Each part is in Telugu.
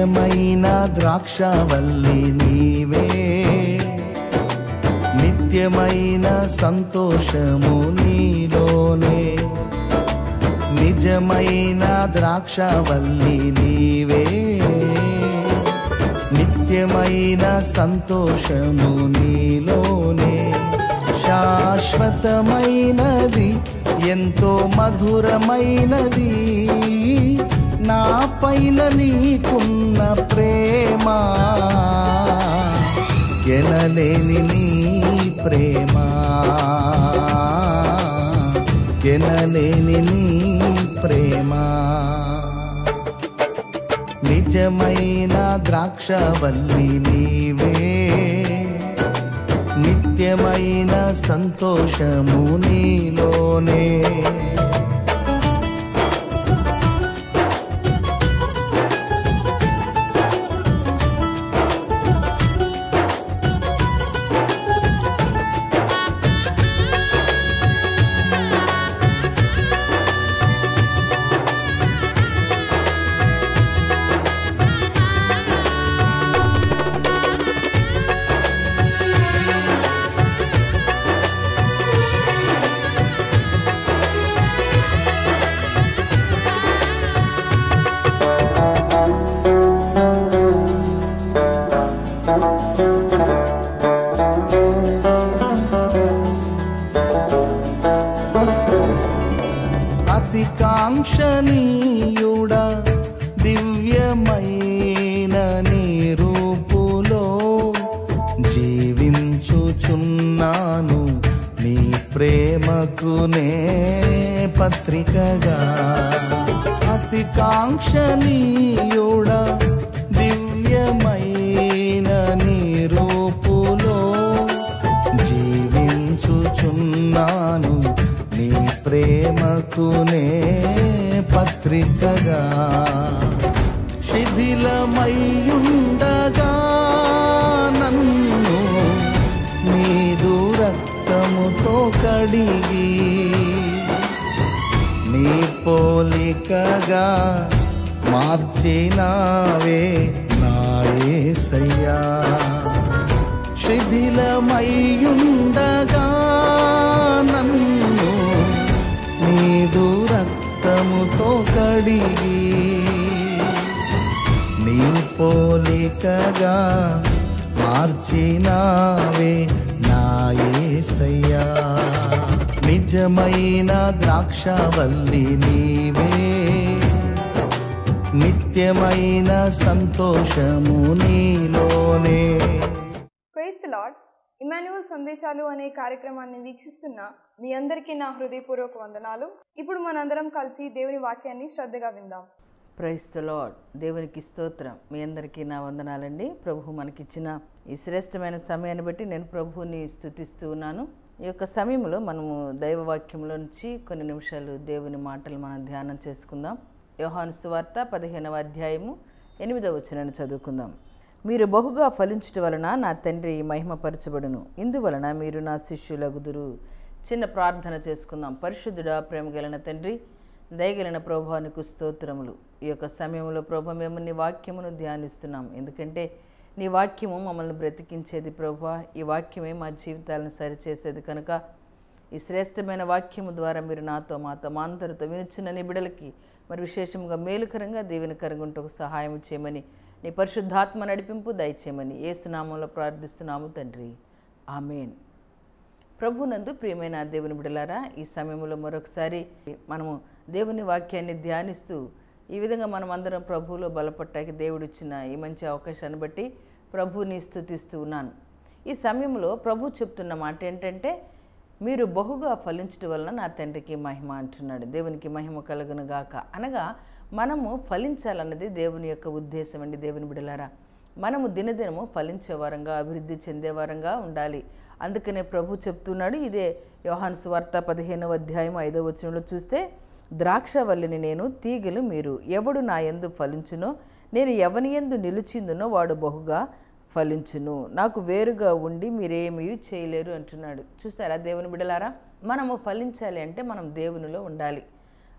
నిత్యమైన ద్రాక్షవల్లి నీవే నిత్యమైన సంతోషము నీలోనే నిజమైన ద్రాక్షవల్లి నీవే నిత్యమైన సంతోషము నీలోనే శాశ్వతమైనది ఎంతో మధురమైనది నా పైన నీకున్న ప్రేమ ఎనలేని నీ ప్రేమ ఎనలేని నీ ప్రేమ నిజమైన ద్రాక్షవల్లి నీవే నిత్యమైన సంతోషము నీలోనే అతి కాంక్షణీయుడ దివ్యమైన నీ రూపులో జీవించుచున్నాను నీ ప్రేమకు నే పత్రికగా అతి కాంక్షణీయుడ దివ్యమైన నీ రూపులో జీవించుచున్నాను నీ ప్రేమకునే పత్రికగా శిథిలమయ్యుండగా నన్ను నీదు రక్తముతో కడిగి నీ పోలికగా మార్చినావే నాయసయ్యా శిథిలమయ్యుండగా నన్ను నీదు రక్తముతో కడిగి నీ పోలికగా మార్చినావే నాయసయ్యా నిజమైన ద్రాక్షవల్లి నీవే నిత్యమైన సంతోషము నీలోనే ప్రైస్ ది లాడ్ ఇమాన్యువల్ సందేశాలు అనే కార్యక్రమాన్ని వీక్షిస్తున్న మీ అందరికీ నా హృదయపూర్వక వందనాలు ఇప్పుడు మనందరం కలిసి దేవుని వాక్యాన్ని శ్రద్ధగా విందాం ప్రైస్ ద లాడ్ దేవునికి స్తోత్రం మీ అందరికీ నా వందనాలండి ప్రభు మనకిచ్చిన ఈ శ్రేష్టమైన సమయాన్ని బట్టి నేను ప్రభువుని స్థుతిస్తూ ఉన్నాను ఈ యొక్క సమయంలో మనము దైవవాక్యంలో నుంచి కొన్ని నిమిషాలు దేవుని మాటలు మనం ధ్యానం చేసుకుందాం యోహాను సువార్త పదిహేనవ అధ్యాయము ఎనిమిదవ వచనాన్ని చదువుకుందాం మీరు బహుగా ఫలించుట వలన నా తండ్రి మహిమపరచబడును ఇందువలన మీరు నా శిష్యులగుదురు చిన్న ప్రార్థన చేసుకుందాం పరిశుద్ధుడా ప్రేమగలన తండ్రి దయగలిన ప్రభానికి స్తోత్రములు ఈ యొక్క సమయంలో ప్రభు మేము నీ వాక్యమును ధ్యానిస్తున్నాం ఎందుకంటే నీ వాక్యము మమ్మల్ని బ్రతికించేది ప్రభా ఈ వాక్యమే మా జీవితాలను సరిచేసేది కనుక ఈ శ్రేష్టమైన వాక్యము ద్వారా మీరు నాతో మాతో మా అందరితో వినుచున్న నీ బిడలకి మరి విశేషంగా మేలుకరంగా దీవెనకరంగా ఉంటూ సహాయం చేయమని నీ పరిశుద్ధాత్మ నడిపింపు దయచేయమని ఏసునామంలో ప్రార్థిస్తున్నాము తండ్రి ఆమెన్ ప్రభునందు ప్రియమైన దేవుని బిడలారా ఈ సమయంలో మరొకసారి మనము దేవుని వాక్యాన్ని ధ్యానిస్తూ ఈ విధంగా మనం అందరం ప్రభువులో బలపట్టాకి దేవుడిచ్చిన ఈ మంచి అవకాశాన్ని బట్టి ప్రభువుని స్థుతిస్తూ ఉన్నాను ఈ సమయంలో ప్రభు చెప్తున్న మాట ఏంటంటే మీరు బహుగా ఫలించడం వలన నా తండ్రికి మహిమ అంటున్నాడు దేవునికి మహిమ కలుగును గాక అనగా మనము ఫలించాలన్నది దేవుని యొక్క ఉద్దేశం అండి దేవుని బిడలారా మనము దినదినము ఫలించే వారంగా అభివృద్ధి చెందే వారంగా ఉండాలి అందుకనే ప్రభు చెప్తున్నాడు ఇదే యోహాను సువార్త పదిహేనవ అధ్యాయం ఐదవ వచనంలో చూస్తే ద్రాక్షవల్లిని నేను తీగలు మీరు ఎవడు నా యందు ఫలించునో నేను ఎవని యందు నిలిచిందునో వాడు బహుగా ఫలించును నాకు వేరుగా ఉండి మీరేమీ చేయలేరు అంటున్నాడు చూస్తారా దేవుని బిడలారా మనము ఫలించాలి అంటే మనం దేవునిలో ఉండాలి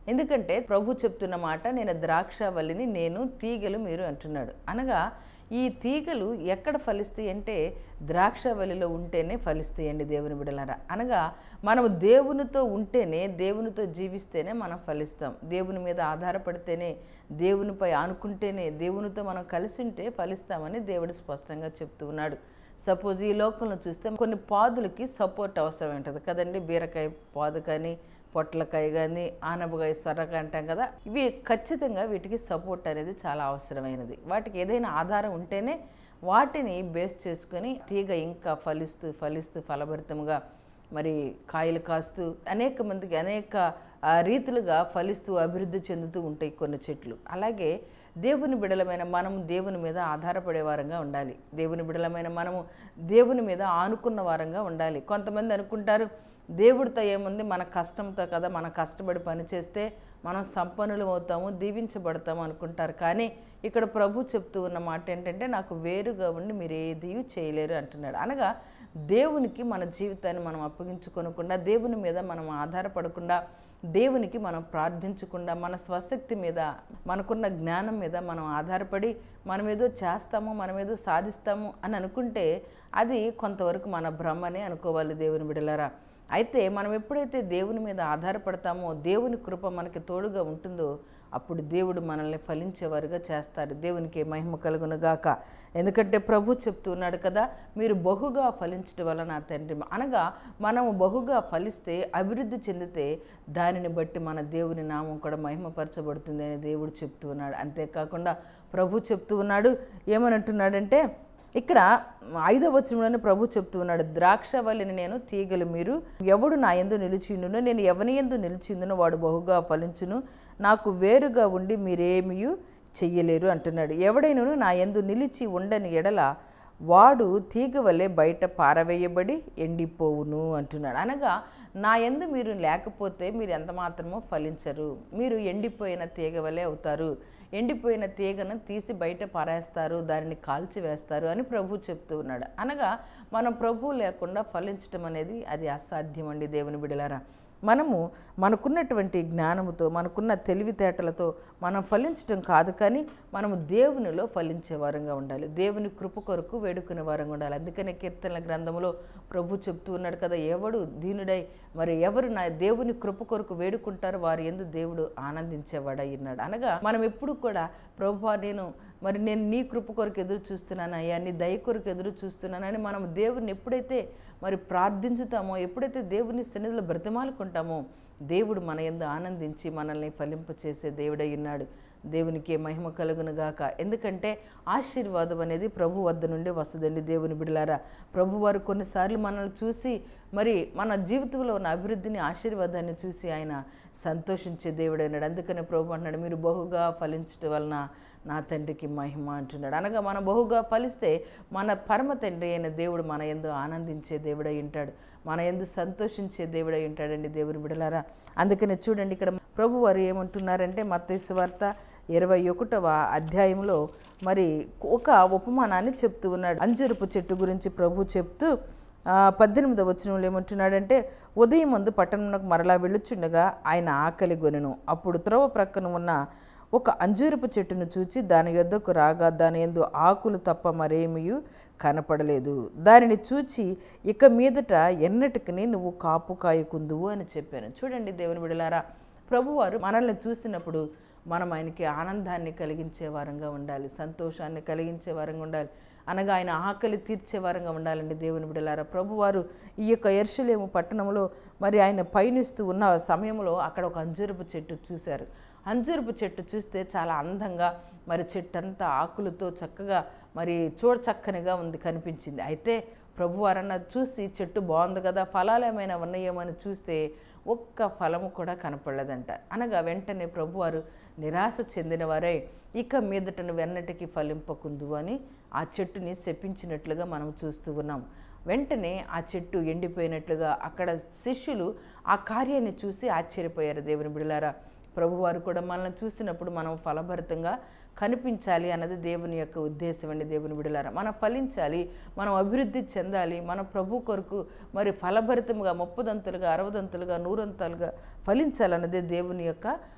ఎందుకంటే ప్రభు చెప్తున్న మాట నేను ద్రాక్షవల్లిని నేను తీగలు మీరు అంటున్నాడు అనగా ఈ తీగలు ఎక్కడ ఫలిస్తాయి అంటే ద్రాక్షవల్లిలో ఉంటేనే ఫలిస్తాయండి దేవుని బిడలారా అనగా మనము దేవునితో ఉంటేనే దేవునితో జీవిస్తేనే మనం ఫలిస్తాం దేవుని మీద ఆధారపడితేనే దేవునిపై ఆనుకుంటేనే దేవునితో మనం కలిసి ఉంటే ఫలిస్తామని దేవుడు స్పష్టంగా చెప్తూ ఉన్నాడు సపోజ్ ఈ లోకంలో చూస్తే కొన్ని పాదులకి సపోర్ట్ అవసరం ఉంటుంది కదండి బీరకాయ పాదు కానీ పొట్లకాయ కానీ ఆనపకాయ సొరకాయ అంటాం కదా ఇవి ఖచ్చితంగా వీటికి సపోర్ట్ అనేది చాలా అవసరమైనది వాటికి ఏదైనా ఆధారం ఉంటేనే వాటిని బేస్ చేసుకొని తీగ ఇంకా ఫలిస్తూ ఫలిస్తూ ఫలభరితంగా మరి కాయలు కాస్తూ అనేక మందికి అనేక ఆ, రీతులుగా ఫలిస్తూ అభివృద్ధి చెందుతూ ఉంటాయి కొన్ని చెట్లు అలాగే దేవుని బిడలమైన మనము దేవుని మీద ఆధారపడే వారంగా ఉండాలి దేవుని బిడలమైన మనము దేవుని మీద ఆనుకున్న వారంగా ఉండాలి కొంతమంది అనుకుంటారు దేవుడితో ఏముంది మన కష్టంతో కదా మనం కష్టపడి పని చేస్తే మనం సంపన్నులు అవుతాము దీవించబడతాము అనుకుంటారు కానీ ఇక్కడ ప్రభు చెప్తూ ఉన్న మాట ఏంటంటే నాకు వేరుగా ఉండి మీరు ఏది చేయలేరు అంటున్నాడు అనగా దేవునికి మన జీవితాన్ని మనం అప్పగించుకోనకుండా దేవుని మీద మనం ఆధారపడకుండా దేవునికి మనం ప్రార్థించకుండా మన స్వశక్తి మీద మనకున్న జ్ఞానం మీద మనం ఆధారపడి మనం ఏదో చేస్తాము మనం ఏదో సాధిస్తాము అని అనుకుంటే అది కొంతవరకు మన భ్రమనే అనుకోవాలి దేవుని బిడలారా అయితే మనం ఎప్పుడైతే దేవుని మీద ఆధారపడతామో దేవుని కృప మనకి తోడుగా ఉంటుందో అప్పుడు దేవుడు మనల్ని ఫలించేవారుగా చేస్తారు దేవునికి మహిమ కలుగును గాక ఎందుకంటే ప్రభు చెప్తూ ఉన్నాడు కదా మీరు బహుగా ఫలించడం వల్ల నా తండ్రి అనగా మనము బహుగా ఫలిస్తే అభివృద్ధి చెందితే దానిని బట్టి మన దేవుని నామం కూడా మహిమపరచబడుతుంది అని దేవుడు చెప్తూ ఉన్నాడు అంతేకాకుండా ప్రభు చెప్తూ ఉన్నాడు ఏమనంటున్నాడంటే ఇక్కడ ఐదో వచనంలోనే ప్రభు చెప్తూ ఉన్నాడు ద్రాక్షవల్లిని నేను తీగలు మీరు ఎవడు నా ఎందు నిలిచిండునో నేను ఎవని ఎందు నిలిచిందునో వాడు బహుగా ఫలించును నాకు వేరుగా ఉండి మీరేమీ చెయ్యలేరు అంటున్నాడు ఎవడైనను నా ఎందు నిలిచి ఉండని ఎడల వాడు తీగ వలె బయట పారవేయబడి ఎండిపోవును అంటున్నాడు అనగా నా ఎందు మీరు లేకపోతే మీరు ఎంత మాత్రమో ఫలించరు మీరు ఎండిపోయిన తీగ వలె అవుతారు ఎండిపోయిన తీగను తీసి బయట పారేస్తారు దానిని కాల్చి వేస్తారు అని ప్రభు చెప్తూ ఉన్నాడు అనగా మనం ప్రభు లేకుండా ఫలించటం అనేది అది అసాధ్యం అండి దేవుని బిడలారా మనము మనకున్నటువంటి జ్ఞానముతో మనకున్న తెలివితేటలతో మనం ఫలించటం కాదు కానీ మనము దేవునిలో ఫలించే వారంగా ఉండాలి దేవుని కృప కొరకు వేడుకునే వారంగా ఉండాలి అందుకనే కీర్తనల గ్రంథంలో ప్రభు చెప్తూ ఉన్నాడు కదా ఎవడు దీనుడై మరి ఎవరు నా దేవుని కృప కొరకు వేడుకుంటారో వారి ఎందు దేవుడు ఆనందించేవాడై ఉన్నాడు అనగా మనం ఎప్పుడు కూడా ప్రభు నేను మరి నేను నీ కృప కొరకు ఎదురు చూస్తున్నాను అయ్యా నీ దయ కొరకు ఎదురు చూస్తున్నానని మనం దేవుని ఎప్పుడైతే మరి ప్రార్థించుతామో ఎప్పుడైతే దేవుని సన్నిధిలో బ్రతిమాలుకుంటామో దేవుడు మన ఎందు ఆనందించి మనల్ని ఫలింపచేసే దేవుడై ఉన్నాడు దేవునికి మహిమ కలుగును గాక ఎందుకంటే ఆశీర్వాదం అనేది ప్రభు వద్ద నుండి వస్తుందండి దేవుని బిడలారా ప్రభు వారు కొన్నిసార్లు మనల్ని చూసి మరి మన జీవితంలో ఉన్న అభివృద్ధిని ఆశీర్వాదాన్ని చూసి ఆయన సంతోషించే దేవుడైనాడు అందుకనే ప్రభు అంటున్నాడు మీరు బహుగా ఫలించటం వలన నా తండ్రికి మహిమ అంటున్నాడు అనగా మనం బహుగా ఫలిస్తే మన పరమ తండ్రి అయిన దేవుడు మన ఎందు ఆనందించే దేవుడై ఉంటాడు మన ఎందు సంతోషించే దేవుడై ఉంటాడండి దేవుని బిడలారా అందుకనే చూడండి ఇక్కడ ప్రభు వారు ఏమంటున్నారంటే మత్తయి వార్త ఇరవై ఒకటవ అధ్యాయంలో మరి ఒక ఉపమానాన్ని చెప్తూ ఉన్నాడు అంజురపు చెట్టు గురించి ప్రభు చెప్తూ ఆ, పద్దెనిమిదవ వచనంలో ఏమంటున్నాడంటే ఉదయం ముందు పట్టణంలోకి మరలా వెళ్ళుచుండగా ఆయన ఆకలి గొనెను అప్పుడు త్రవ ప్రక్కన ఉన్న ఒక అంజూరపు చెట్టును చూచి దాని యొద్దకు రాగా దాని ఎందు ఆకులు తప్ప మరేమీ కనపడలేదు దానిని చూచి ఇక మీదట ఎన్నటికని నువ్వు కాపు కాయకుందువు అని చెప్పాను చూడండి దేవుని బిడలారా ప్రభువారు మనల్ని చూసినప్పుడు మనం ఆయనకి ఆనందాన్ని కలిగించే వారంగా ఉండాలి సంతోషాన్ని కలిగించే వారంగా ఉండాలి అనగా ఆయన ఆకలి తీర్చే వారంగా ఉండాలండి దేవుని బిడలారా ప్రభువారు ఈ యొక్క ఎర్షలేము పట్టణంలో మరి ఆయన పయనిస్తూ ఉన్న సమయంలో అక్కడ ఒక అంజూరపు చెట్టు చూశారు అంజూరపు చెట్టు చూస్తే చాలా అందంగా మరి చెట్టు అంతా ఆకులతో చక్కగా మరి చూడచక్కనిగా ఉంది కనిపించింది అయితే ప్రభువారన్న చూసి చెట్టు బాగుంది కదా ఫలాలు ఏమైనా ఉన్నాయేమో అని చూస్తే ఒక్క ఫలము కూడా కనపడలేదంట అనగా వెంటనే ప్రభువారు నిరాశ చెందినవారై ఇక మీదట వెన్నటికి ఫలింపకుందు అని ఆ చెట్టుని శపించినట్లుగా మనం చూస్తూ ఉన్నాం వెంటనే ఆ చెట్టు ఎండిపోయినట్లుగా అక్కడ శిష్యులు ఆ కార్యాన్ని చూసి ఆశ్చర్యపోయారు దేవుని బిడలారా ప్రభువారు కూడా మనల్ని చూసినప్పుడు మనం ఫలభరితంగా కనిపించాలి అన్నది దేవుని యొక్క ఉద్దేశం అండి దేవుని బిడలారా మనం ఫలించాలి మనం అభివృద్ధి చెందాలి మన ప్రభు కొరకు మరి ఫలభరితంగా ముప్పదంతులుగా అరవదంతులుగా నూరంతాలుగా ఫలించాలన్నదే దేవుని యొక్క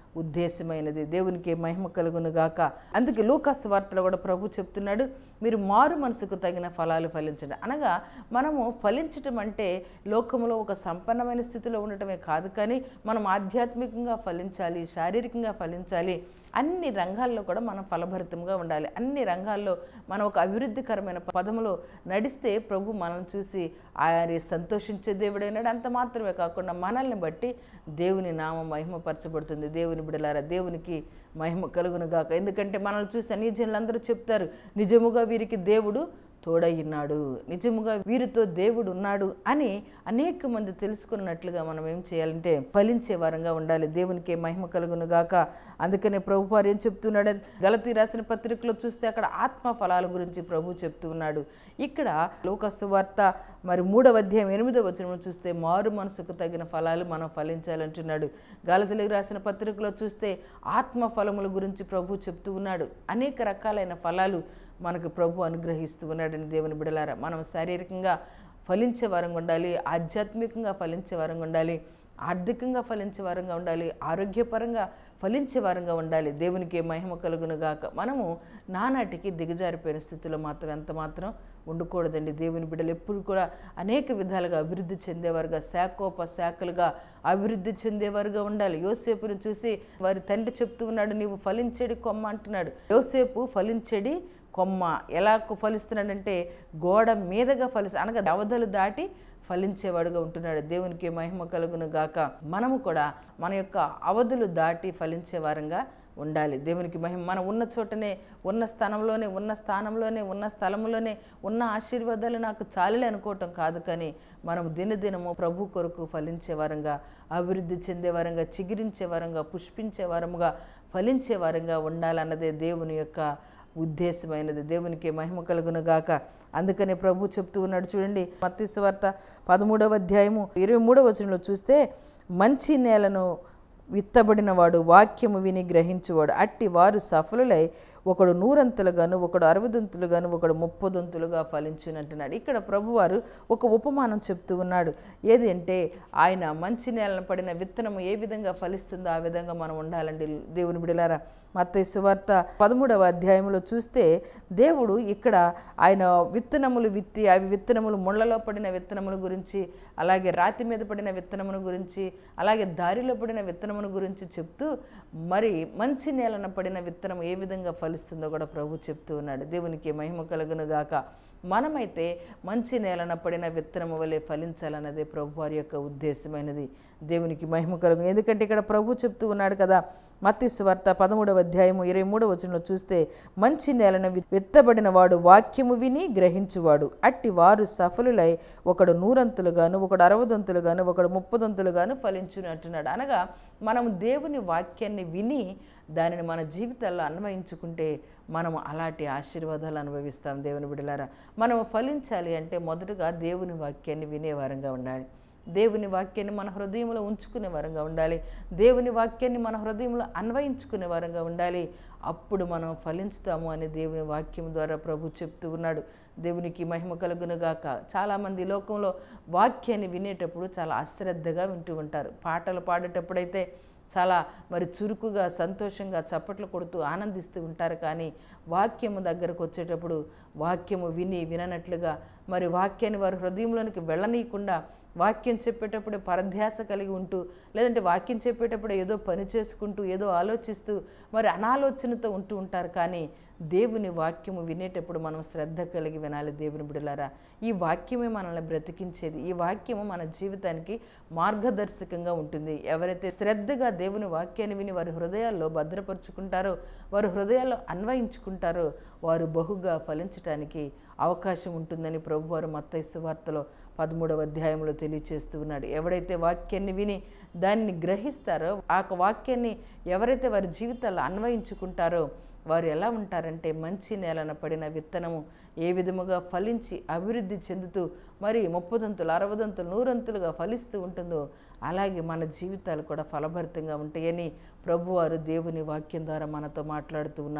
ఉద్దేశమైనది దేవునికి మహిమ కలుగును గాక అందుకే లూకాస్ వార్తలో కూడా ప్రభు చెప్తున్నాడు మీరు మారు మనసుకు తగిన ఫలాలు ఫలించండి అనగా మనము ఫలించటం అంటే లోకంలో ఒక సంపన్నమైన స్థితిలో ఉండటమే కాదు కానీ మనం ఆధ్యాత్మికంగా ఫలించాలి శారీరకంగా ఫలించాలి అన్ని రంగాల్లో కూడా మనం ఫలభరితంగా ఉండాలి అన్ని రంగాల్లో మనం ఒక అభివృద్ధికరమైన పదములో నడిస్తే ప్రభు మనల్ని చూసి ఆయన సంతోషించే దేవుడైనాడు అంత మాత్రమే కాకుండా మనల్ని బట్టి దేవుని నామం మహిమపరచబడుతుంది దేవుని బిడలారా దేవునికి మహిమ కలుగును గాక ఎందుకంటే మనల్ని చూసి అన్ని జనులందరూ చెప్తారు నిజముగా వీరికి దేవుడు తోడయ్యున్నాడు నిజముగా వీరితో దేవుడు ఉన్నాడు అని అనేక మంది తెలుసుకున్నట్లుగా మనం ఏం చేయాలంటే ఫలించే వారంగా ఉండాలి దేవునికి మహిమ కలుగును గాక అందుకనే ప్రభు వారు ఏం చెప్తున్నాడు గలతీ రాసిన పత్రికలో చూస్తే అక్కడ ఆత్మ ఫలాల గురించి ప్రభు చెప్తూ ఉన్నాడు ఇక్కడ లోకసు వార్త మరి మూడవ అధ్యాయం ఎనిమిదవ వచనంలో చూస్తే మారు మనసుకు తగిన ఫలాలు మనం ఫలించాలంటున్నాడు గలతీలకు రాసిన పత్రికలో చూస్తే ఆత్మ ఫలముల గురించి ప్రభు చెప్తూ ఉన్నాడు అనేక రకాలైన ఫలాలు మనకు ప్రభు అనుగ్రహిస్తూ ఉన్నాడని దేవుని బిడలారా మనం శారీరకంగా ఫలించే వారంగా ఉండాలి ఆధ్యాత్మికంగా ఫలించే వారంగా ఉండాలి ఆర్థికంగా ఫలించే వారంగా ఉండాలి ఆరోగ్యపరంగా ఫలించే వారంగా ఉండాలి దేవునికి మహిమ కలుగును గాక మనము నానాటికి దిగజారిపోయిన స్థితిలో మాత్రం ఎంత మాత్రం ఉండకూడదండి దేవుని బిడ్డలు ఎప్పుడు కూడా అనేక విధాలుగా అభివృద్ధి చెందేవారుగా శాఖోప శాఖలుగా అభివృద్ధి చెందేవారుగా ఉండాలి యోసేపును చూసి వారి తండ్రి చెప్తూ ఉన్నాడు నీవు ఫలించేడి కొమ్మ అంటున్నాడు యోసేపు ఫలించేడి కొమ్మ ఎలా ఫలిస్తున్నాడంటే గోడ మీదగా ఫలిస్త అనగా అవధలు దాటి ఫలించేవాడుగా ఉంటున్నాడు దేవునికి మహిమ కలుగును గాక మనము కూడా మన యొక్క అవధులు దాటి ఫలించే వారంగా ఉండాలి దేవునికి మహిమ మనం ఉన్న చోటనే ఉన్న స్థానంలోనే ఉన్న స్థానంలోనే ఉన్న స్థలంలోనే ఉన్న ఆశీర్వాదాలు నాకు చాలులే అనుకోవటం కాదు కానీ మనం దినదినము ప్రభు కొరకు ఫలించే వారంగా అభివృద్ధి చెందే వారంగా చిగిరించే వారంగా పుష్పించే వారముగా ఫలించే వారంగా ఉండాలన్నదే దేవుని యొక్క ఉద్దేశమైనది దేవునికి మహిమ కలుగును గాక అందుకని ప్రభు చెప్తూ ఉన్నాడు చూడండి మత్తీసు వార్త పదమూడవ అధ్యాయము ఇరవై మూడవ వచనంలో చూస్తే మంచి నేలను విత్తబడిన వాడు వాక్యము విని గ్రహించువాడు అట్టి వారు సఫలులై ఒకడు నూరంతులుగాను ఒకడు అరవదంతులుగాను ఒకడు ముప్పదంతులుగా ఫలించునంటున్నాడు ఇక్కడ ప్రభువారు ఒక ఉపమానం చెప్తూ ఉన్నాడు ఏది అంటే ఆయన మంచి నేలను పడిన విత్తనము ఏ విధంగా ఫలిస్తుందో ఆ విధంగా మనం ఉండాలండి దేవుని బిడలారా మత్తయి వార్త పదమూడవ అధ్యాయంలో చూస్తే దేవుడు ఇక్కడ ఆయన విత్తనములు విత్తి అవి విత్తనములు ముళ్ళలో పడిన విత్తనముల గురించి అలాగే రాతి మీద పడిన విత్తనముల గురించి అలాగే దారిలో పడిన విత్తనముల గురించి చెప్తూ మరి మంచి నేలన పడిన విత్తనం ఏ విధంగా ఫలిస్తుందో కూడా ప్రభు చెప్తూ ఉన్నాడు దేవునికి మహిమ కలుగును గాక మనమైతే మంచి నేలన పడిన విత్తనము వలె ఫలించాలన్నదే ప్రభు వారి యొక్క ఉద్దేశమైనది దేవునికి మహిమ కలుగు ఎందుకంటే ఇక్కడ ప్రభు చెప్తూ ఉన్నాడు కదా మత్తిస్ వార్త పదమూడవ అధ్యాయము ఇరవై మూడవ వచనంలో చూస్తే మంచి నేలను వి- విత్తబడిన వాడు వాక్యము విని గ్రహించువాడు అట్టి వారు సఫలులై ఒకడు నూరంతులుగాను ఒకడు అరవదంతులుగాను ఒకడు ముప్పదంతులుగాను ఫలించును అంటున్నాడు అనగా మనం దేవుని వాక్యాన్ని విని దానిని మన జీవితాల్లో అన్వయించుకుంటే మనం అలాంటి ఆశీర్వాదాలు అనుభవిస్తాం దేవుని బిడ్డలారా మనం ఫలించాలి అంటే మొదటగా దేవుని వాక్యాన్ని వినేవారంగా ఉండాలి దేవుని వాక్యాన్ని మన హృదయంలో ఉంచుకునే వారంగా ఉండాలి దేవుని వాక్యాన్ని మన హృదయంలో అన్వయించుకునే వారంగా ఉండాలి అప్పుడు మనం ఫలించుతాము అని దేవుని వాక్యం ద్వారా ప్రభు చెప్తూ ఉన్నాడు దేవునికి మహిమ కలుగునుగాక చాలామంది లోకంలో వాక్యాన్ని వినేటప్పుడు చాలా అశ్రద్ధగా వింటూ ఉంటారు పాటలు పాడేటప్పుడైతే చాలా మరి చురుకుగా సంతోషంగా చప్పట్లు కొడుతూ ఆనందిస్తూ ఉంటారు కానీ వాక్యము దగ్గరకు వచ్చేటప్పుడు వాక్యము విని విననట్లుగా మరి వాక్యాన్ని వారి హృదయంలోనికి వెళ్ళనీయకుండా వాక్యం చెప్పేటప్పుడు పరధ్యాస కలిగి ఉంటూ లేదంటే వాక్యం చెప్పేటప్పుడు ఏదో పని చేసుకుంటూ ఏదో ఆలోచిస్తూ మరి అనాలోచనతో ఉంటూ ఉంటారు కానీ దేవుని వాక్యము వినేటప్పుడు మనం శ్రద్ధ కలిగి వినాలి దేవుని బిడలారా ఈ వాక్యమే మనల్ని బ్రతికించేది ఈ వాక్యము మన జీవితానికి మార్గదర్శకంగా ఉంటుంది ఎవరైతే శ్రద్ధగా దేవుని వాక్యాన్ని విని వారి హృదయాల్లో భద్రపరుచుకుంటారో వారి హృదయాల్లో అన్వయించుకుంటారో వారు బహుగా ఫలించటానికి అవకాశం ఉంటుందని ప్రభువారు మత్తయి సువార్తలో పదమూడవ అధ్యాయంలో తెలియచేస్తూ ఉన్నాడు ఎవడైతే వాక్యాన్ని విని దాన్ని గ్రహిస్తారో ఆ వాక్యాన్ని ఎవరైతే వారి జీవితాల్లో అన్వయించుకుంటారో వారు ఎలా ఉంటారంటే మంచి నేలన పడిన విత్తనము ఏ విధముగా ఫలించి అభివృద్ధి చెందుతూ మరి ముప్పదంతులు అరవదంతులు నూరంతులుగా ఫలిస్తూ ఉంటుందో అలాగే మన జీవితాలు కూడా ఫలభరితంగా ఉంటాయని ప్రభువారు దేవుని వాక్యం ద్వారా మనతో మాట్లాడుతూ ఉన్నారు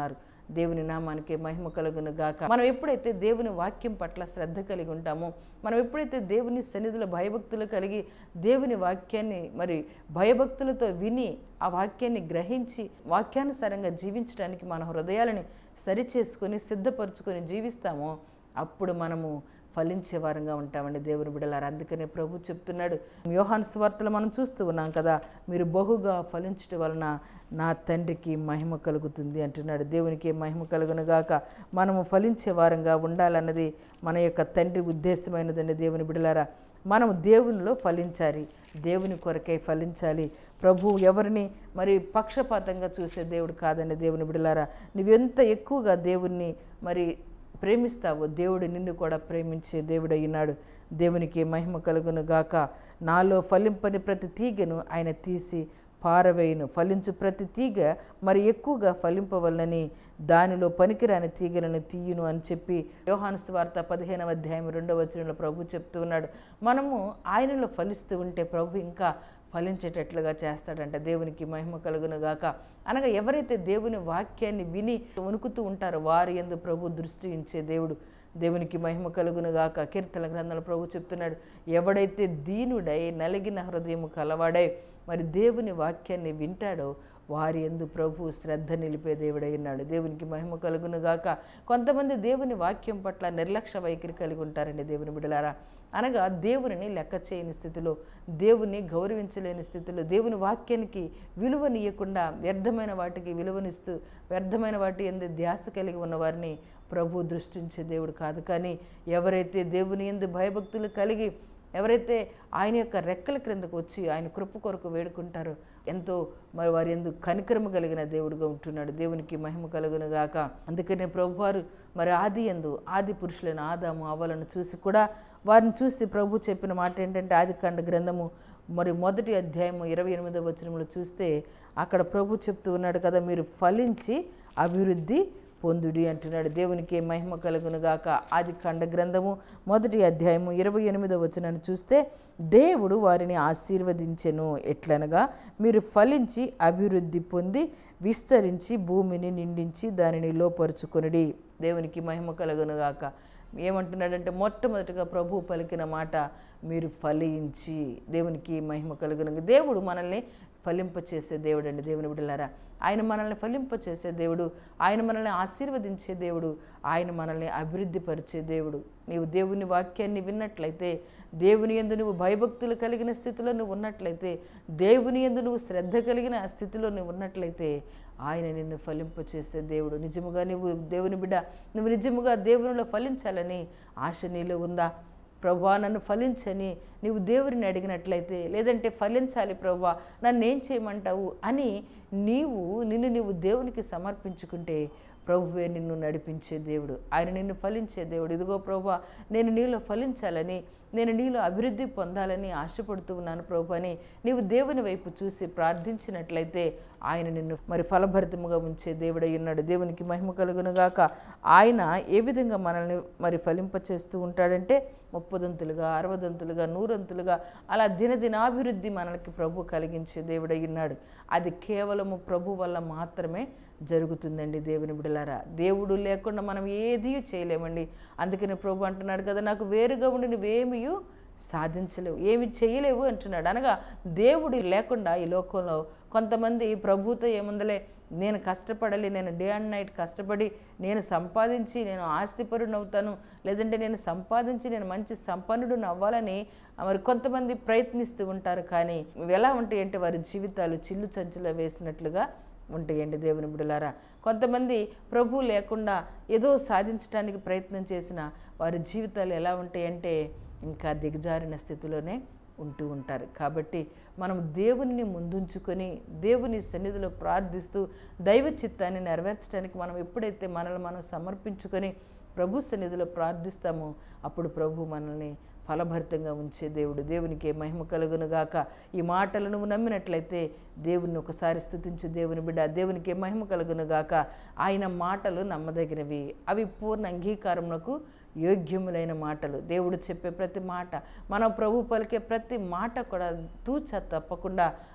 దేవుని నామానికి మహిమ కలుగును గాక మనం ఎప్పుడైతే దేవుని వాక్యం పట్ల శ్రద్ధ కలిగి ఉంటామో మనం ఎప్పుడైతే దేవుని సన్నిధిలో భయభక్తులు కలిగి దేవుని వాక్యాన్ని మరి భయభక్తులతో విని ఆ వాక్యాన్ని గ్రహించి వాక్యానుసారంగా జీవించడానికి మన హృదయాలని సరిచేసుకొని సిద్ధపరచుకొని జీవిస్తామో అప్పుడు మనము ఫలించే వారంగా ఉంటామండి దేవుని బిడలారు అందుకనే ప్రభు చెప్తున్నాడు యోహాను సువార్తలు మనం చూస్తూ ఉన్నాం కదా మీరు బహుగా ఫలించటం వలన నా తండ్రికి మహిమ కలుగుతుంది అంటున్నాడు దేవునికి మహిమ కలుగును గాక మనము ఫలించే వారంగా ఉండాలన్నది మన యొక్క తండ్రి ఉద్దేశమైనదండి దేవుని బిడలారా మనము దేవునిలో ఫలించాలి దేవుని కొరకై ఫలించాలి ప్రభు ఎవరిని మరి పక్షపాతంగా చూసే దేవుడు కాదండి దేవుని బిడలారా నువ్వెంత ఎక్కువగా దేవుణ్ణి మరి ప్రేమిస్తావో దేవుడు నిన్ను కూడా ప్రేమించే దేవుడు అయినాడు దేవునికి మహిమ కలుగును గాక నాలో ఫలింపని ప్రతి తీగను ఆయన తీసి పారవేయును ఫలించు ప్రతి తీగ మరి ఎక్కువగా ఫలింపవలనని దానిలో పనికిరాని తీగలను తీయును అని చెప్పి యోహాను స్వార్త పదిహేనవ అధ్యాయం రెండవ వచనంలో ప్రభు చెప్తూ ఉన్నాడు మనము ఆయనలో ఫలిస్తూ ఉంటే ప్రభు ఇంకా ఫలించేటట్లుగా చేస్తాడంట దేవునికి మహిమ కలుగును గాక అనగా ఎవరైతే దేవుని వాక్యాన్ని విని వణుకుతూ ఉంటారో వారి ఎందు ప్రభు దృష్టి ఉంచే దేవుడు దేవునికి మహిమ కలుగును గాక కీర్తన గ్రంథంలో ప్రభు చెప్తున్నాడు ఎవడైతే దీనుడై నలిగిన హృదయం కలవాడై మరి దేవుని వాక్యాన్ని వింటాడో వారి ఎందు ప్రభు శ్రద్ధ నిలిపే దేవుడై ఉన్నాడు దేవునికి మహిమ కలుగును గాక కొంతమంది దేవుని వాక్యం పట్ల నిర్లక్ష్య వైఖరి కలిగి ఉంటారండి దేవుని బిడలారా అనగా దేవునిని లెక్క చేయని స్థితిలో దేవుని గౌరవించలేని స్థితిలో దేవుని వాక్యానికి విలువనియకుండా వ్యర్థమైన వాటికి విలువనిస్తూ వ్యర్థమైన వాటి ఎందు ధ్యాస కలిగి ఉన్న వారిని ప్రభు దృష్టించే దేవుడు కాదు కానీ ఎవరైతే దేవుని ఎందు భయభక్తులు కలిగి ఎవరైతే ఆయన యొక్క రెక్కల క్రిందకు వచ్చి ఆయన కృప కొరకు వేడుకుంటారో ఎంతో మరి వారి ఎందు కనికరము కలిగిన దేవుడుగా ఉంటున్నాడు దేవునికి మహిమ కలుగును గాక అందుకనే ప్రభువారు మరి ఆది ఎందు ఆది పురుషులైన ఆదాము అవలను చూసి కూడా వారిని చూసి ప్రభు చెప్పిన మాట ఏంటంటే ఆది కాండ గ్రంథము మరి మొదటి అధ్యాయము ఇరవై ఎనిమిదవ వచనంలో చూస్తే అక్కడ ప్రభు చెప్తూ ఉన్నాడు కదా మీరు ఫలించి అభివృద్ధి పొందుడి అంటున్నాడు దేవునికి మహిమ కలుగును గాక ఆది ఖండ గ్రంథము మొదటి అధ్యాయము ఇరవై ఎనిమిదవ వచనాన్ని చూస్తే దేవుడు వారిని ఆశీర్వదించెను ఎట్లనగా మీరు ఫలించి అభివృద్ధి పొంది విస్తరించి భూమిని నిండించి దానిని లోపరుచుకొనిడి దేవునికి మహిమ కలుగును గాక ఏమంటున్నాడంటే మొట్టమొదటిగా ప్రభు పలికిన మాట మీరు ఫలించి దేవునికి మహిమ కలుగును దేవుడు మనల్ని ఫలింపచేసే దేవుడు అండి దేవుని బిడ్డలారా ఆయన మనల్ని ఫలింపచేసే దేవుడు ఆయన మనల్ని ఆశీర్వదించే దేవుడు ఆయన మనల్ని అభివృద్ధి పరిచే దేవుడు నీవు దేవుని వాక్యాన్ని విన్నట్లయితే దేవుని ఎందు నువ్వు భయభక్తులు కలిగిన స్థితిలో నువ్వు ఉన్నట్లయితే దేవుని ఎందు నువ్వు శ్రద్ధ కలిగిన స్థితిలో నువ్వు ఉన్నట్లయితే ఆయన నిన్ను ఫలింపచేసే దేవుడు నిజముగా నువ్వు దేవుని బిడ్డ నువ్వు నిజముగా దేవునిలో ఫలించాలని ఆశ నీలో ఉందా ప్రభా నన్ను ఫలించని నీవు దేవుడిని అడిగినట్లయితే లేదంటే ఫలించాలి ప్రభా నన్ను ఏం చేయమంటావు అని నీవు నిన్ను నీవు దేవునికి సమర్పించుకుంటే ప్రభువే నిన్ను నడిపించే దేవుడు ఆయన నిన్ను ఫలించే దేవుడు ఇదిగో ప్రభా నేను నీలో ఫలించాలని నేను నీలో అభివృద్ధి పొందాలని ఆశపడుతూ ఉన్నాను ప్రభు అని నీవు దేవుని వైపు చూసి ప్రార్థించినట్లయితే ఆయన నిన్ను మరి ఫలభరితముగా ఉంచే దేవుడై ఉన్నాడు దేవునికి మహిమ కలుగునుగాక ఆయన ఏ విధంగా మనల్ని మరి ఫలింపచేస్తూ ఉంటాడంటే ముప్పదంతులుగా అరవదంతులుగా నూరంతులుగా అలా దినదినాభివృద్ధి మనకి ప్రభు కలిగించే దేవుడై ఉన్నాడు అది కేవలము ప్రభు వల్ల మాత్రమే జరుగుతుందండి దేవుని బిడలారా దేవుడు లేకుండా మనం ఏదీ చేయలేమండి అందుకని ప్రభు అంటున్నాడు కదా నాకు వేరుగా ఉండి నువ్వేమీ సాధించలేవు ఏమి చేయలేవు అంటున్నాడు అనగా దేవుడు లేకుండా ఈ లోకంలో కొంతమంది ప్రభుతో ఏముందలే నేను కష్టపడాలి నేను డే అండ్ నైట్ కష్టపడి నేను సంపాదించి నేను ఆస్తిపరుడు అవుతాను లేదంటే నేను సంపాదించి నేను మంచి సంపన్నుడు అవ్వాలని మరి కొంతమంది ప్రయత్నిస్తూ ఉంటారు కానీ ఇవి ఎలా ఉంటాయి అంటే వారి జీవితాలు చిల్లు చంచులో వేసినట్లుగా ఉంటాయండి దేవుని బిడ్డలారా కొంతమంది ప్రభు లేకుండా ఏదో సాధించడానికి ప్రయత్నం చేసిన వారి జీవితాలు ఎలా ఉంటాయంటే ఇంకా దిగజారిన స్థితిలోనే ఉంటూ ఉంటారు కాబట్టి మనం దేవునిని ముందుంచుకొని దేవుని సన్నిధిలో ప్రార్థిస్తూ దైవ చిత్తాన్ని నెరవేర్చడానికి మనం ఎప్పుడైతే మనల్ని మనం సమర్పించుకొని ప్రభు సన్నిధిలో ప్రార్థిస్తామో అప్పుడు ప్రభు మనల్ని ఫలభరితంగా ఉంచే దేవుడు దేవునికి మహిమ కలుగును గాక ఈ మాటలు నువ్వు నమ్మినట్లయితే దేవుని ఒకసారి స్తుతించు దేవుని బిడ్డ దేవునికి మహిమ కలుగును గాక ఆయన మాటలు నమ్మదగినవి అవి పూర్ణ అంగీకారమునకు యోగ్యములైన మాటలు దేవుడు చెప్పే ప్రతి మాట మనం ప్రభు పలికే ప్రతి మాట కూడా తూచ తప్పకుండా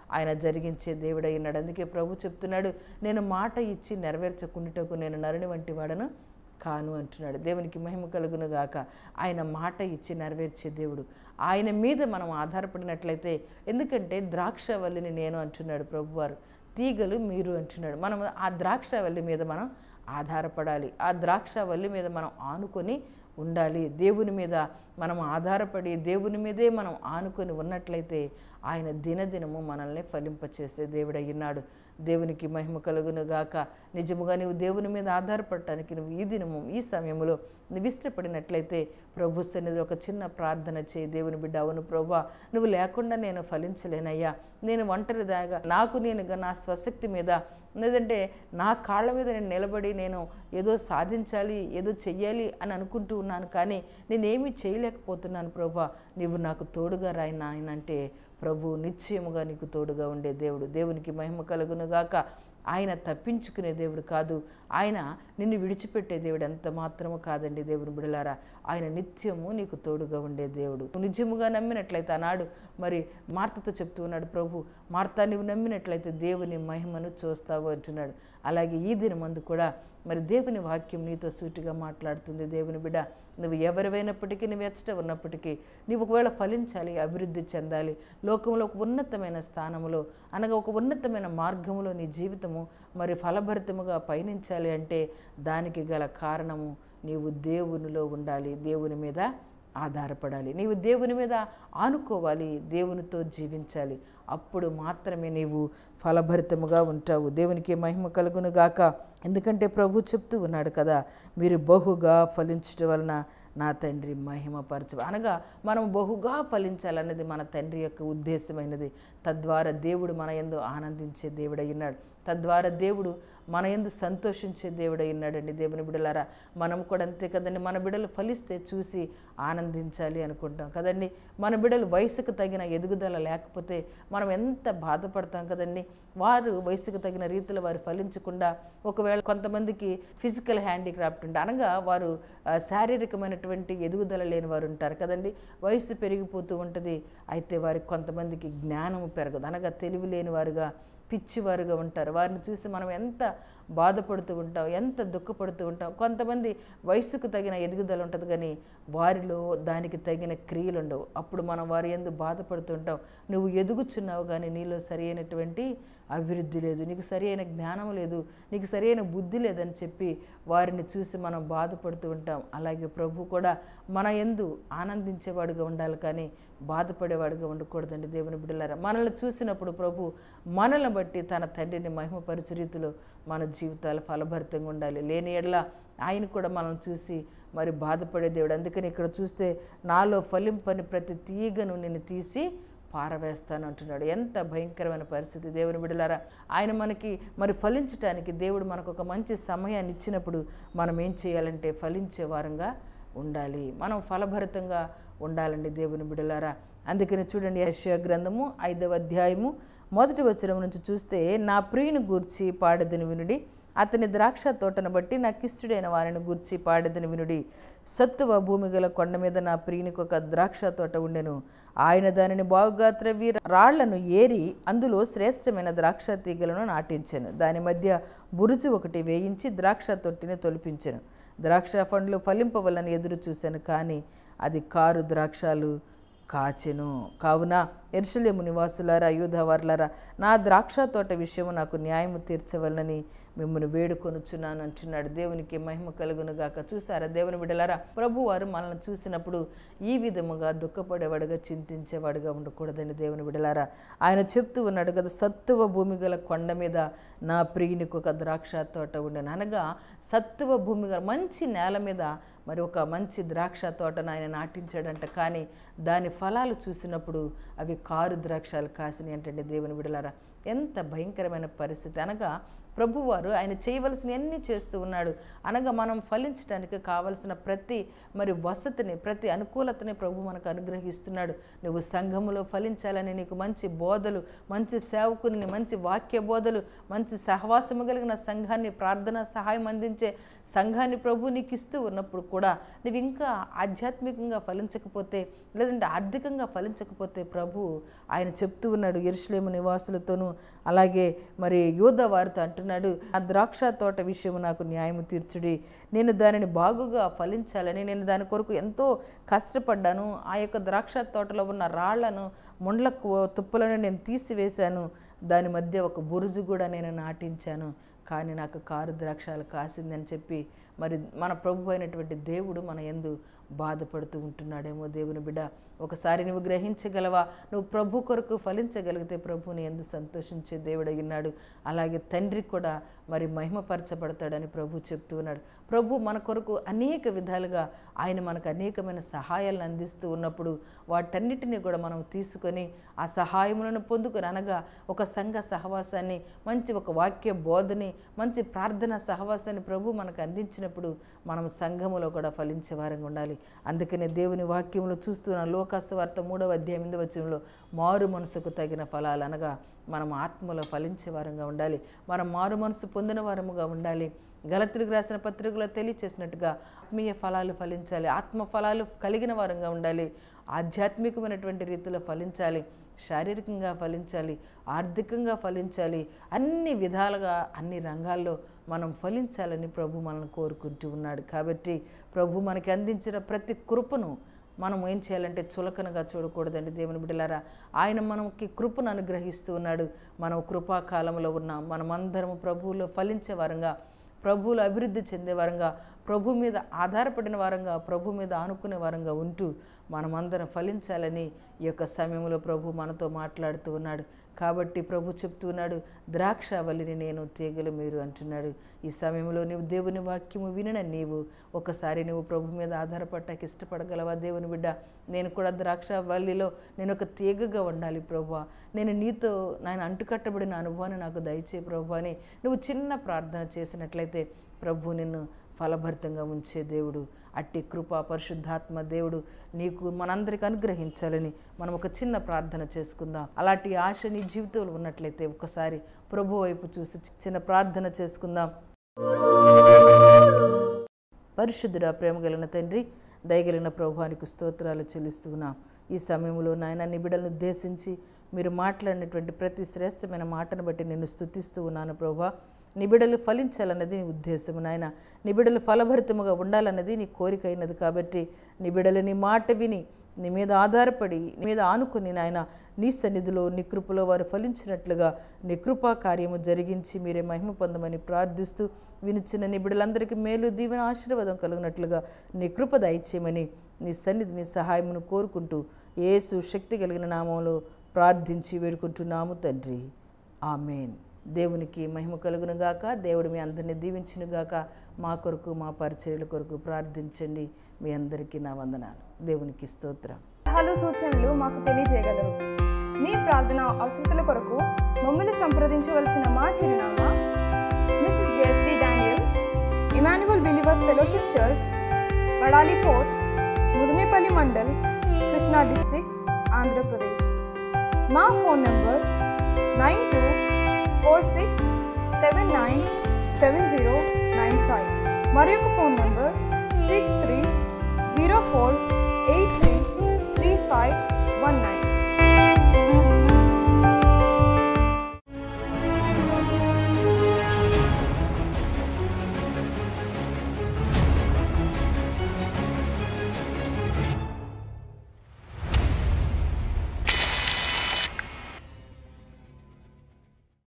ఆయన జరిగించే దేవుడై ఉన్నాడు అందుకే ప్రభు చెప్తున్నాడు నేను మాట ఇచ్చి నెరవేర్చకుండాటకు నేను నరుని వంటి వాడను కాను అంటున్నాడు దేవునికి మహిమ కలుగును గాక ఆయన మాట ఇచ్చి నెరవేర్చే దేవుడు ఆయన మీద మనం ఆధారపడినట్లయితే ఎందుకంటే ద్రాక్షవల్లిని నేను అంటున్నాడు ప్రభువారు తీగలు మీరు అంటున్నాడు మనం ఆ ద్రాక్షవల్లి మీద మనం ఆధారపడాలి ఆ ద్రాక్షవల్లి మీద మనం ఆనుకొని ఉండాలి దేవుని మీద మనం ఆధారపడి దేవుని మీదే మనం ఆనుకొని ఉన్నట్లయితే ఆయన దినదినము మనల్ని ఫలింపచేసే దేవుడయ్యున్నాడు దేవునికి మహిమ కలుగును గాక నిజముగా నువ్వు దేవుని మీద ఆధారపడటానికి నువ్వు ఈ దినము ఈ సమయంలో నువ్వు ఇష్టపడినట్లయితే ప్రభు సన్నిధి ఒక చిన్న ప్రార్థన చేయి దేవుని బిడ్డ అవును ప్రభా నువ్వు లేకుండా నేను ఫలించలేనయ్యా నేను ఒంటరిదాగా నాకు నేనుగా నా స్వశక్తి మీద లేదంటే నా కాళ్ళ మీద నేను నిలబడి నేను ఏదో సాధించాలి ఏదో చెయ్యాలి అని అనుకుంటూ ఉన్నాను కానీ నేనేమీ చేయలేకపోతున్నాను ప్రభా నీవు నాకు తోడుగా రాయి నాయన అంటే ప్రభు నిశ్చయముగా నీకు తోడుగా ఉండే దేవుడు దేవునికి మహిమ కలుగును గాక ఆయన తప్పించుకునే దేవుడు కాదు ఆయన నిన్ను విడిచిపెట్టే దేవుడు ఎంత మాత్రము కాదండి దేవుని బిడలారా ఆయన నిత్యము నీకు తోడుగా ఉండే దేవుడు నువ్వు నిజముగా నమ్మినట్లయితే ఆనాడు మరి మార్తతో చెప్తూ ఉన్నాడు ప్రభు మార్తా నువ్వు నమ్మినట్లయితే దేవుని మహిమను చూస్తావు అంటున్నాడు అలాగే ఈ దినమందు కూడా మరి దేవుని వాక్యం నీతో సూటిగా మాట్లాడుతుంది దేవుని బిడ్డ నువ్వు ఎవరివైనప్పటికీ నువ్వు ఎచ్చట ఉన్నప్పటికీ నీవు ఒకవేళ ఫలించాలి అభివృద్ధి చెందాలి లోకంలో ఒక ఉన్నతమైన స్థానములో అనగా ఒక ఉన్నతమైన మార్గములో నీ జీవితము మరి ఫలభరితముగా పయనించాలి అంటే దానికి గల కారణము నీవు దేవునిలో ఉండాలి దేవుని మీద ఆధారపడాలి నీవు దేవుని మీద ఆనుకోవాలి దేవునితో జీవించాలి అప్పుడు మాత్రమే నీవు ఫలభరితముగా ఉంటావు దేవునికి మహిమ కలుగును గాక ఎందుకంటే ప్రభు చెప్తూ ఉన్నాడు కదా మీరు బహుగా ఫలించటం వలన నా తండ్రి మహిమపరచు అనగా మనం బహుగా ఫలించాలన్నది మన తండ్రి యొక్క ఉద్దేశమైనది తద్వారా దేవుడు మన ఎందు ఆనందించే దేవుడై ఉన్నాడు తద్వారా దేవుడు మన ఎందు సంతోషించే దేవుడై ఉన్నాడండి దేవుని బిడలారా మనం కూడా అంతే కదండి మన బిడలు ఫలిస్తే చూసి ఆనందించాలి అనుకుంటాం కదండి మన బిడలు వయసుకు తగిన ఎదుగుదల లేకపోతే మనం ఎంత బాధపడతాం కదండి వారు వయసుకు తగిన రీతిలో వారు ఫలించకుండా ఒకవేళ కొంతమందికి ఫిజికల్ హ్యాండిక్రాఫ్ట్ ఉంటే అనగా వారు ఆ, శారీరకమైనటువంటి ఎదుగుదల లేని వారు ఉంటారు కదండి వయసు పెరిగిపోతూ ఉంటుంది అయితే వారికి కొంతమందికి జ్ఞానము పెరగదు అనగా తెలివి లేని వారుగా పిచ్చివారుగా ఉంటారు వారిని చూసి మనం ఎంత బాధపడుతూ ఉంటాం ఎంత దుఃఖపడుతూ ఉంటాం కొంతమంది వయసుకు తగిన ఎదుగుదల ఉంటుంది కానీ వారిలో దానికి తగిన క్రియలు ఉండవు అప్పుడు మనం వారి ఎందు బాధపడుతూ ఉంటాం నువ్వు ఎదుగుచున్నావు కానీ నీలో సరి అయినటువంటి అభివృద్ధి లేదు నీకు సరి అయిన జ్ఞానం లేదు నీకు సరి అయిన బుద్ధి లేదని చెప్పి వారిని చూసి మనం బాధపడుతూ ఉంటాం అలాగే ప్రభు కూడా మన ఎందు ఆనందించేవాడుగా ఉండాలి కానీ బాధపడేవాడుగా ఉండకూడదండి దేవుని బిడ్డలారా మనల్ని చూసినప్పుడు ప్రభు మనల్ని బట్టి తన తండ్రిని మహిమపరచు రీతిలో మన జీవితాలు ఫలభరితంగా ఉండాలి లేని ఎడల ఆయన కూడా మనల్ని చూసి మరి బాధపడే దేవుడు అందుకని ఇక్కడ చూస్తే నాలో ఫలింపని ప్రతి తీగను నేను తీసి పారవేస్తాను అంటున్నాడు ఎంత భయంకరమైన పరిస్థితి దేవుని బిడలారా ఆయన మనకి మరి ఫలించటానికి దేవుడు మనకు ఒక మంచి సమయాన్ని ఇచ్చినప్పుడు మనం ఏం చేయాలంటే ఫలించే వారంగా ఉండాలి మనం ఫలభరితంగా ఉండాలండి దేవుని బిడలారా అందుకని చూడండి యెషయా గ్రంథము ఐదవ అధ్యాయము మొదటి వచనం నుంచి చూస్తే నా ప్రియుని గూర్చి పాడదని వినుడి అతని ద్రాక్ష తోటను బట్టి నాకు ఇష్టడైన వారిని గూర్చి పాడదని వినుడి సత్తువ భూమి గల కొండ మీద నా ప్రియునికి ఒక ద్రాక్ష తోట ఉండెను ఆయన దానిని బాగుగా త్రవ్వి రాళ్లను ఏరి అందులో శ్రేష్టమైన ద్రాక్ష తీగలను నాటించెను దాని మధ్య బురుజు ఒకటి వేయించి ద్రాక్ష తొట్టిని తొలిపించెను ద్రాక్ష పండ్లు ఫలింపవలని ఎదురు చూశాను కానీ అది కారు ద్రాక్షాలు కాచెను కావున ఎరుసలేము నివాసులారా యూధవార్లారా నా ద్రాక్ష తోట విషయము నాకు న్యాయము తీర్చవలనని మిమ్మల్ని వేడుకొనుచున్నాను అంటున్నాడు దేవునికి మహిమ కలుగును గాక చూసారా దేవుని బిడ్డలారా ప్రభు వారు మనల్ని చూసినప్పుడు ఈ విధముగా దుఃఖపడేవాడుగా చింతించేవాడుగా ఉండకూడదని దేవుని బిడ్డలారా ఆయన చెప్తూ ఉన్నాడు కదా సత్తువ భూమి గల కొండ మీద నా ప్రియునికి ఒక ద్రాక్ష తోట ఉండను అనగా సత్తువ భూమి గల మంచి నేల మీద మరి ఒక మంచి ద్రాక్ష తోటను ఆయన నాటించాడంట కానీ దాని ఫలాలు చూసినప్పుడు అవి కారు ద్రాక్షాలు కాసినాయి అంటే దేవుని బిడలారా ఎంత భయంకరమైన పరిస్థితి అనగా ప్రభువారు ఆయన చేయవలసినవన్నీ చేస్తూ ఉన్నాడు అనగా మనం ఫలించడానికి కావలసిన ప్రతి మరి వసతిని ప్రతి అనుకూలతని ప్రభు మనకు అనుగ్రహిస్తున్నాడు నువ్వు సంఘములో ఫలించాలని నీకు మంచి బోధలు మంచి సేవకుని మంచి వాక్య బోధలు మంచి సహవాసము కలిగిన సంఘాన్ని ప్రార్థన సహాయం అందించే సంఘాన్ని ప్రభు నీకు ఇస్తూ ఉన్నప్పుడు కూడా నువ్వు ఇంకా ఆధ్యాత్మికంగా ఫలించకపోతే లేదంటే ఆర్థికంగా ఫలించకపోతే ప్రభు ఆయన చెప్తూ ఉన్నాడు ఎరుషులేము నివాసులతోనూ అలాగే మరి యోధ వారితో అంటున్నాడు ఆ ద్రాక్ష తోట విషయం నాకు న్యాయము తీర్చుడి నేను దానిని బాగుగా ఫలించాలని నేను దాని కొరకు ఎంతో కష్టపడ్డాను ఆ యొక్క ద్రాక్ష తోటలో ఉన్న రాళ్లను ముండ్ల కు- తుప్పలను నేను తీసివేశాను దాని మధ్య ఒక బురుజు కూడా నేను నాటించాను కానీ నాకు కారు ద్రాక్షాలు కాసిందని చెప్పి మరి మన ప్రభు అయినటువంటి దేవుడు మన ఎందు బాధపడుతూ ఉంటున్నాడేమో దేవుని బిడ్డ ఒకసారి నువ్వు గ్రహించగలవా నువ్వు ప్రభు కొరకు ఫలించగలిగితే ప్రభుని ఎందు సంతోషించే దేవుడు ఉన్నాడు అలాగే తండ్రి కూడా మరి మహిమపరచబడతాడని ప్రభు చెప్తూ ఉన్నాడు ప్రభు మన కొరకు అనేక విధాలుగా ఆయన మనకు అనేకమైన సహాయాలను అందిస్తూ ఉన్నప్పుడు వాటన్నిటిని కూడా మనం తీసుకొని ఆ సహాయములను పొందుకొని అనగా ఒక సంఘ సహవాసాన్ని మంచి ఒక వాక్య బోధని మంచి ప్రార్థన సహవాసాన్ని ప్రభు మనకు అందించినప్పుడు మనం సంఘములో కూడా ఫలించే వారంగా ఉండాలి అందుకనే దేవుని వాక్యంలో చూస్తున్న లోకాసువార్త మూడవ అధ్యాయం ఎనిమిది వచనంలో మారు మనసుకు తగిన ఫలాలు అనగా మనం ఆత్మలో ఫలించే వారంగా ఉండాలి మనం మారు మనసు పొందిన వారముగా ఉండాలి గలతులకు రాసిన పత్రికలో తెలియచేసినట్టుగా ఆత్మీయ ఫలాలు ఫలించాలి ఆత్మ ఫలాలు కలిగిన వారంగా ఉండాలి ఆధ్యాత్మికమైనటువంటి రీతిలో ఫలించాలి శారీరకంగా ఫలించాలి ఆర్థికంగా ఫలించాలి అన్ని విధాలుగా అన్ని రంగాల్లో మనం ఫలించాలని ప్రభు మనల్ని కోరుకుంటూ ఉన్నాడు కాబట్టి ప్రభు మనకి అందించిన ప్రతి కృపను మనం ఏం చేయాలంటే చులకనగా చూడకూడదండి దేవుని బిడ్డలారా ఆయన మనకి కృపను అనుగ్రహిస్తూ ఉన్నాడు మనం కృపాకాలంలో ఉన్నాం మనమందరము ప్రభువులో ఫలించే వారంగా ప్రభువులు అభివృద్ధి చెందే వారంగా ప్రభు మీద ఆధారపడిన వారంగా ప్రభు మీద ఆనుకునే వారంగా ఉంటూ మనమందరం ఫలించాలని ఈ యొక్క సమయంలో ప్రభు మనతో మాట్లాడుతూ ఉన్నాడు కాబట్టి ప్రభు చెప్తూ ఉన్నాడు ద్రాక్షావల్లిని నేను తీగలు మీరు అంటున్నాడు ఈ సమయంలో నీవు దేవుని వాక్యము వినిన నీవు ఒకసారి నువ్వు ప్రభు మీద ఆధారపడటానికి ఇష్టపడగలవా దేవుని బిడ్డ నేను కూడా ద్రాక్షావల్లిలో నేను ఒక తీగగా ఉండాలి ప్రభు నేను నీతో నేను అంటుకట్టబడిన అనుభవాన్ని నాకు దయచే ప్రభు అని నువ్వు చిన్న ప్రార్థన చేసినట్లయితే ప్రభు నిన్ను ఫలభరితంగా ఉంచే దేవుడు అట్టి కృప పరిశుద్ధాత్మ దేవుడు నీకు మనందరికి అనుగ్రహించాలని మనం ఒక చిన్న ప్రార్థన చేసుకుందాం అలాంటి ఆశ నీ జీవితంలో ఉన్నట్లయితే ఒకసారి ప్రభు వైపు చూసి చిన్న ప్రార్థన చేసుకుందాం పరిశుద్ధుడా ప్రేమ కలిగిన తండ్రి దయగలిగిన ప్రభువానికి స్తోత్రాలు చెల్లిస్తున్నాం ఈ సమయంలో నాయన నీ బిడ్డలను ఉద్దేశించి మీరు మాట్లాడినటువంటి ప్రతి శ్రేష్టమైన మాటను బట్టి నేను స్తుతిస్తూ ఉన్నాను ప్రభా నిబిడలు ఫలించాలన్నది నీ ఉద్దేశము నాయన నిబిడలు ఫలభరితముగా ఉండాలన్నది నీ కోరిక అయినది కాబట్టి నిబిడలు నీ మాట విని నీ మీద ఆధారపడి నీ మీద ఆనుకుని నాయన నీ సన్నిధిలో నీ కృపలో వారు ఫలించినట్లుగా నీ కృపా కార్యము జరిగించి మీరే మహిమ పొందమని ప్రార్థిస్తూ వినుచిన నీ బిడ్డలందరికీ మేలు దీవెన ఆశీర్వాదం కలుగునట్లుగా నీ కృప దయచేయమని నీ సన్నిధి నీ సహాయమును కోరుకుంటూ యేసు శక్తి కలిగిన నామంలో ప్రార్థించి వేడుకుంటున్నాము తండ్రి ఆమెన్ దేవునికి మహిమ కలుగునుగాక దేవుడు మీ అందరినీ దీవించునుగాక మా కొరకు మా పరిచర్యల కొరకు ప్రార్థించండి మీ అందరికీ నా వందనాలు దేవునికి స్తోత్రం సలహాలు సూచనలు మాకు తెలియజేయగలరు మీ ప్రార్థన అవసరతల కొరకు మమ్మల్ని సంప్రదించవలసిన మా చిరునామా Mrs Jayasri Daniel Emmanuel believers fellowship church Vadali post Mudinepalli mandal Krishna district Andhra Pradesh మా phone number nine two four six seven nine seven zero nine five మరొక phone number six three zero four eight three three five one nine